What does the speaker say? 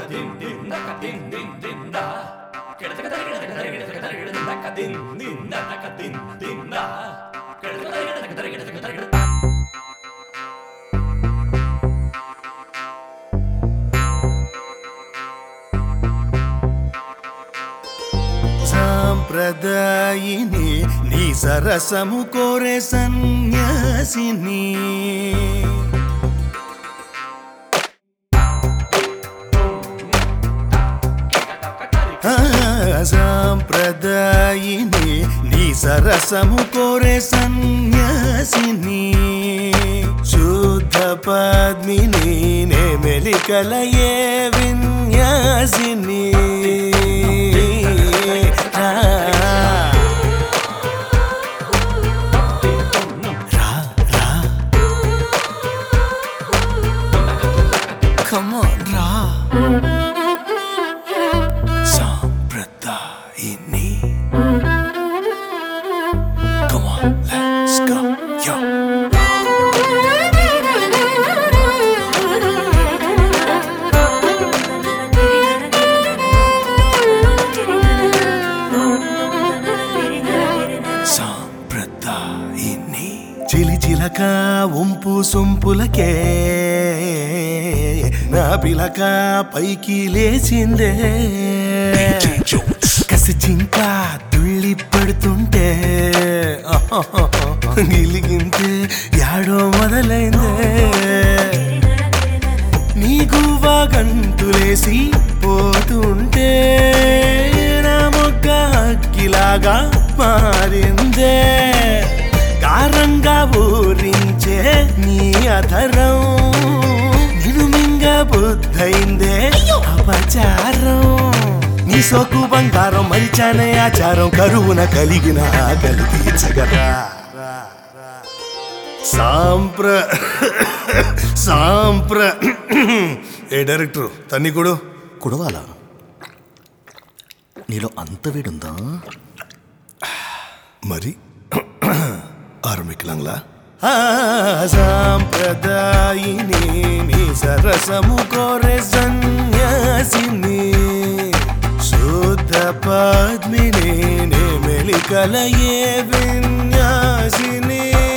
సాంప్రదాయిని నీ సరసము కోరే సన్యాసిని ఆ, సాంప్రదాయిని నీ సరసము కోరే సన్యాసిని శుద్ధ పద్మిని నే మెలికలయే విన్యాసిని రా, రా, రా. Come on, రా సాంప్రదాయిని Come on, let's go, yo సాంప్రదాయిని చిలి చిలక ఉంపు సొంపులకే నా పిలక పైకి లేచిందే కసి చింక తుళ్ళి పడుతుంటే గిలిగింతే యాడో మొదలైందే నీ గువ్వా గంతులేసి పోతుంటే నా మొగ్గ హక్కిలాగా మారిందే కారంగా ఊరించే నీ అధరం నిన్ను మింగ బుద్ధైందే అపచారం నీ సోకు బంగారం మరిచానే ఆచారం కరువున కలిగిన ఆకలి తీర్చగరా సాంప్ర సాంప్ర ఏ డైరెక్టర్ తన్ని కొడు కుడవాలా నీలో అంత వేడుందా మరి ఆరంభికలంలా సాంప్రదాయిని నీ సరసము కోరే సన్యాసిని శుద్ధ పద్మిని నే మెలికలయే విన్యాసిని